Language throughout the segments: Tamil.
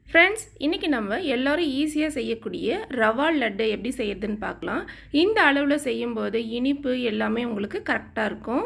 ஃப்ரெண்ட்ஸ் இன்றைக்கி நம்ம எல்லோரும் ஈஸியாக செய்யக்கூடிய ரவா லட்டு எப்படி செய்யறதுன்னு பார்க்கலாம் இந்த அளவில் செய்யும்போது இனிப்பு எல்லாமே உங்களுக்கு கரெக்டாக இருக்கும்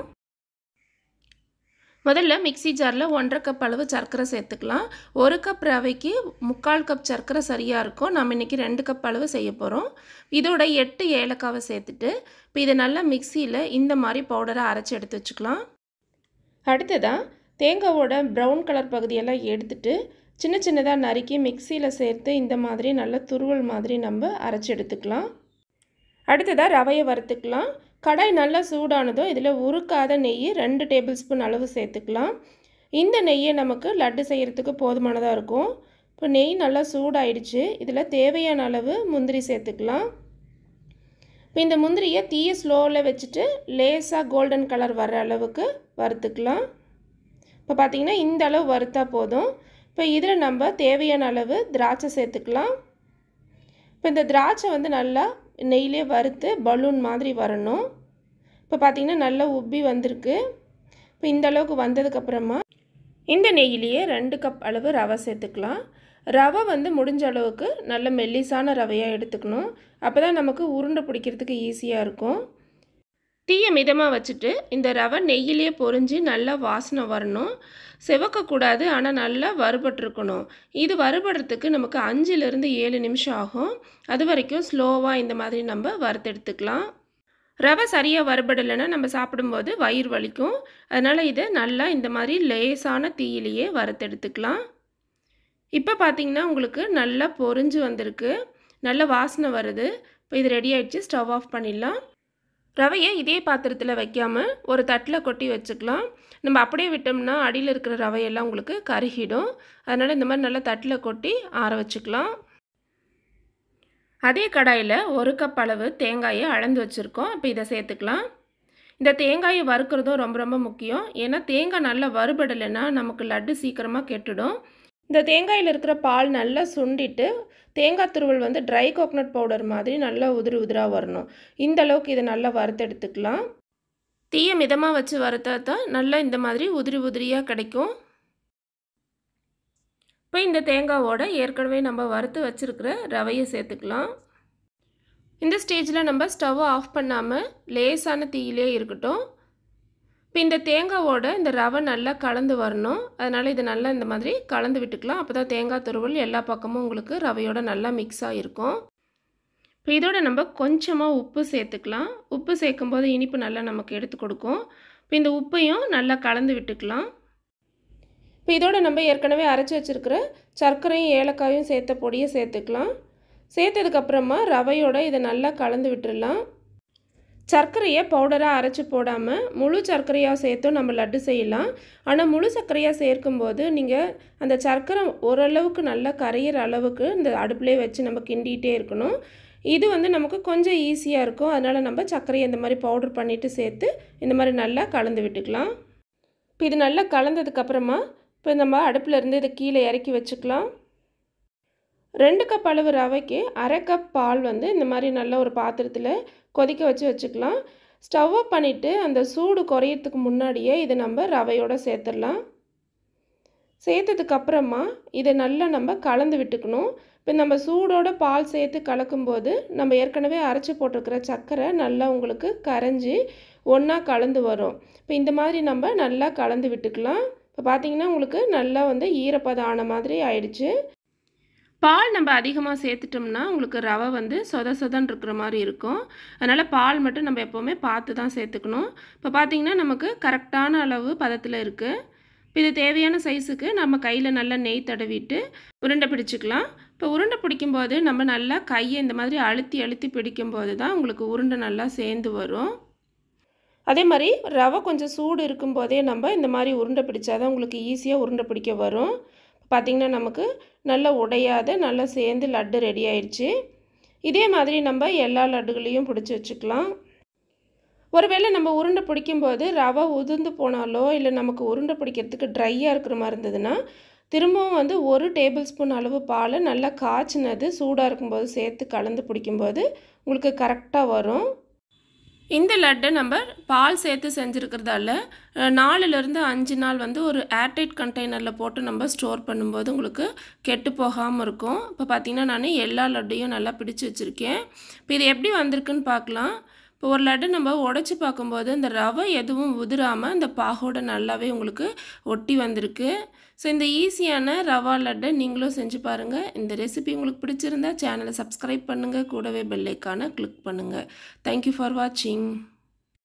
முதல்ல மிக்சி ஜாரில் ஒன்றரை கப் அளவு சர்க்கரை சேர்த்துக்கலாம் ஒரு கப் ரவைக்கு முக்கால் கப் சர்க்கரை சரியாக இருக்கும் நம்ம இன்றைக்கி ரெண்டு கப் அளவு செய்ய போகிறோம் இதோட எட்டு ஏலக்காவை சேர்த்துட்டு இப்போ இதை நல்லா மிக்சியில் இந்த மாதிரி பவுடரை அரைச்சி எடுத்து வச்சுக்கலாம் அடுத்ததாக தேங்காவோட ப்ரௌன் கலர் பகுதியெல்லாம் எடுத்துட்டு சின்ன சின்னதாக நறுக்கி மிக்சியில் சேர்த்து இந்த மாதிரி நல்ல துருவல் மாதிரி நம்ம அரைச்சி எடுத்துக்கலாம் அடுத்ததாக ரவையை வறுத்துக்கலாம் கடாய் நல்லா சூடானதும் இதில் உருக்காத நெய் ரெண்டு டேபிள் ஸ்பூன் அளவு சேர்த்துக்கலாம் இந்த நெய்யை நமக்கு லட்டு செய்கிறதுக்கு போதுமானதாக இருக்கும் இப்போ நெய் நல்லா சூடாயிடுச்சு இதில் தேவையான அளவு முந்திரி சேர்த்துக்கலாம் இப்போ இந்த முந்திரியை தீய ஸ்லோவில் வச்சுட்டு லேஸாக கோல்டன் கலர் வர அளவுக்கு வறுத்துக்கலாம் இப்போ பார்த்திங்கன்னா இந்த அளவு வறுத்தா போதும் இப்போ இதில் நம்ம தேவையான அளவு திராட்சை சேர்த்துக்கலாம் இப்போ இந்த திராட்சை வந்து நல்லா நெய்யிலே வறுத்து பலூன் மாதிரி வரணும் இப்போ பார்த்திங்கன்னா நல்லா உப்பி வந்திருக்கு இப்போ இந்த அளவுக்கு வந்ததுக்கப்புறமா இந்த நெய்யிலேயே ரெண்டு கப் அளவு ரவை சேர்த்துக்கலாம் ரவை வந்து முடிஞ்ச அளவுக்கு நல்ல மெல்லிசான ரவையாக எடுத்துக்கணும் அப்போ தான் நமக்கு உருண்டை பிடிக்கிறதுக்கு ஈஸியாக இருக்கும் தீயை மிதமாக வச்சுட்டு இந்த ரவை நெய்யிலே பொறிஞ்சு நல்லா வாசனை வரணும் செவக்கக்கூடாது ஆனால் நல்லா வறுபட்டுருக்கணும் இது வறுபடுறதுக்கு நமக்கு அஞ்சுலேருந்து ஏழு நிமிஷம் ஆகும் அது வரைக்கும் ஸ்லோவாக இந்த மாதிரி நம்ம வறுத்தெடுத்துக்கலாம் ரவை சரியாக வறுபடலைன்னா நம்ம சாப்பிடும்போது வயிறு வலிக்கும் அதனால் இதை நல்லா இந்த மாதிரி லேசான தீயிலேயே வறுத்தெடுத்துக்கலாம் இப்போ பார்த்திங்கன்னா உங்களுக்கு நல்லா பொறிஞ்சு வந்திருக்கு நல்ல வாசனை வருது இப்போ இது ரெடி ஆகிடுச்சு ஸ்டவ் ஆஃப் பண்ணிடலாம் ரவையை இதே பாத்திரத்தில் வைக்காமல் ஒரு தட்டில் கொட்டி வச்சுக்கலாம் நம்ம அப்படியே விட்டோம்னா அடியில் இருக்கிற ரவையெல்லாம் உங்களுக்கு கருகிடும் அதனால் இந்த மாதிரி நல்லா தட்டில் கொட்டி ஆற வச்சுக்கலாம் அதே கடாயில் ஒரு கப் அளவு தேங்காயை அளந்து வச்சுருக்கோம் இப்போ இதை சேர்த்துக்கலாம் இந்த தேங்காயை வறுக்கிறதும் ரொம்ப ரொம்ப முக்கியம் ஏன்னா தேங்காய் நல்லா வறுபடலைன்னா நமக்கு லட்டு சீக்கிரமாக கெட்டுடும் இந்த தேங்காயில் இருக்கிற பால் நல்லா சுண்டிட்டு தேங்காய் துருவல் வந்து ட்ரை கோகனட் பவுடர் மாதிரி நல்லா உதிரி உதிராக வரணும் இந்த அளவுக்கு இதை நல்லா வறுத்தெடுத்துக்கலாம் தீயை மிதமாக வச்சு வறுத்தா தான் நல்லா இந்த மாதிரி உதிரி உதிரியாக கிடைக்கும் இப்போ இந்த தேங்காவோட ஏற்கனவே நம்ம வறுத்து வச்சுருக்கிற ரவையை சேர்த்துக்கலாம் இந்த ஸ்டேஜில் நம்ம ஸ்டவ்வை ஆஃப் பண்ணாமல் லேசான தீயிலே இருக்கட்டும் இப்போ இந்த தேங்காவோட இந்த ரவை நல்லா கலந்து வரணும் அதனால் இதை நல்லா இந்த மாதிரி கலந்து விட்டுக்கலாம் அப்போ தான் தேங்காய் துருவல் எல்லா பக்கமும் உங்களுக்கு ரவையோட நல்லா மிக்ஸ் ஆகிருக்கும் இப்போ இதோட நம்ம கொஞ்சமாக உப்பு சேர்த்துக்கலாம் உப்பு சேர்க்கும்போது இனிப்பு நல்லா நமக்கு எடுத்து கொடுக்கும் இப்போ இந்த உப்பையும் நல்லா கலந்து விட்டுக்கலாம் இப்போ இதோட நம்ம ஏற்கனவே அரைச்சி வச்சுருக்கிற சர்க்கரையும் ஏலக்காயும் சேர்த்த பொடியை சேர்த்துக்கலாம் சேர்த்ததுக்கப்புறமா ரவையோட இதை நல்லா கலந்து விட்டுடலாம் சர்க்கரையை பவுடராக அரைச்சி போடாமல் முழு சர்க்கரையாக சேர்த்தும் நம்ம லட்டு செய்யலாம் ஆனால் முழு சர்க்கரையாக சேர்க்கும்போது நீங்கள் அந்த சர்க்கரை ஓரளவுக்கு நல்லா கரையிற அளவுக்கு இந்த அடுப்புலேயே வச்சு நம்ம கிண்டிகிட்டே இருக்கணும் இது வந்து நமக்கு கொஞ்சம் ஈஸியாக இருக்கும் அதனால் நம்ம சர்க்கரையை இந்த மாதிரி பவுடர் பண்ணிவிட்டு சேர்த்து இந்த மாதிரி நல்லா கலந்து விட்டுக்கலாம் இப்போ இது நல்லா கலந்ததுக்கப்புறமா இப்போ நம்ம அடுப்பில் இருந்து இதை கீழே இறக்கி வச்சுக்கலாம் ரெண்டு கப் அளவு ரவைக்கு அரை கப் பால் வந்து இந்த மாதிரி நல்ல ஒரு பாத்திரத்தில் கொதிக்க வச்சு வச்சுக்கலாம் ஸ்டவ் அப் பண்ணிவிட்டு அந்த சூடு குறையிறதுக்கு முன்னாடியே இதை நம்ம ரவையோடு சேர்த்துடலாம் சேர்த்ததுக்கப்புறமா இதை நல்லா நம்ம கலந்து விட்டுக்கணும் இப்போ நம்ம சூடோட பால் சேர்த்து கலக்கும்போது நம்ம ஏற்கனவே அரைச்சி போட்டிருக்கிற சர்க்கரை நல்லா உங்களுக்கு கரைஞ்சி ஒன்றா கலந்து வரும் இப்போ இந்த மாதிரி நம்ம நல்லா கலந்து விட்டுக்கலாம் இப்போ பார்த்திங்கன்னா உங்களுக்கு நல்லா வந்து ஈரப்பதம் ஆன மாதிரி ஆயிடுச்சு பால் நம்ம அதிகமாக சேர்த்துட்டோம்னா உங்களுக்கு ரவை வந்து சொத சொதன் இருக்கிற மாதிரி இருக்கும் அதனால் பால் மட்டும் நம்ம எப்போவுமே பார்த்து தான் சேர்த்துக்கணும் இப்போ பார்த்திங்கன்னா நமக்கு கரெக்டான அளவு பதத்தில் இருக்குது இப்போ இது தேவையான சைஸுக்கு நம்ம கையில் நல்லா நெய் தடவிட்டு உருண்டை பிடிச்சிக்கலாம் இப்போ உருண்டை பிடிக்கும்போது நம்ம நல்லா கையை இந்த மாதிரி அழுத்தி அழுத்தி பிடிக்கும்போது தான் உங்களுக்கு உருண்டை நல்லா சேர்ந்து வரும் அதே மாதிரி ரவை கொஞ்சம் சூடு இருக்கும்போதே நம்ம இந்த மாதிரி உருண்டை பிடிச்சாதான் உங்களுக்கு ஈஸியாக உருண்டை பிடிக்க வரும் பார்த்திங்கன்னா நமக்கு நல்லா உடையாத நல்லா சேர்ந்து லட்டு ரெடி ஆயிடுச்சு இதே மாதிரி நம்ம எல்லா லட்டுகளையும் பிடிச்சி வச்சுக்கலாம் ஒருவேளை நம்ம உருண்டை பிடிக்கும்போது ரவை உதிர்ந்து போனாலோ இல்லை நமக்கு உருண்டை பிடிக்கிறதுக்கு ட்ரையாக இருக்கிற மாதிரி இருந்ததுன்னா திரும்பவும் வந்து ஒரு டேபிள் ஸ்பூன் அளவு பாலை நல்லா காய்ச்சினது சூடாக இருக்கும்போது சேர்த்து கலந்து பிடிக்கும்போது உங்களுக்கு கரெக்டாக வரும் இந்த லட்டை நம்ம பால் சேர்த்து செஞ்சுருக்கிறதால அஹ், நாலுலேருந்து அஞ்சு நாள் வந்து ஒரு ஏர்டைட் கண்டெய்னரில் போட்டு நம்ம ஸ்டோர் பண்ணும்போது உங்களுக்கு கெட்டு போகாமல் இருக்கும் இப்போ பார்த்தீங்கன்னா நான் எல்லா லட்டையும் நல்லா பிடிச்சு வச்சுருக்கேன் இப்போ இது எப்படி வந்திருக்குன்னு பார்க்கலாம் இப்போ ஒரு லட்டு நம்ம உடச்சி பார்க்கும்போது இந்த ரவை எதுவும் உதிராமல் இந்த பாகோட நல்லாவே உங்களுக்கு ஒட்டி வந்திருக்கு ஸோ இந்த ஈஸியான ரவா லட்டை நீங்களும் செஞ்சு பாருங்கள் இந்த ரெசிபி உங்களுக்கு பிடிச்சிருந்தா சேனலை சப்ஸ்கிரைப் பண்ணுங்கள் கூடவே பெல்லைக்கான கிளிக் பண்ணுங்கள் தேங்க்யூ ஃபார் வாட்சிங்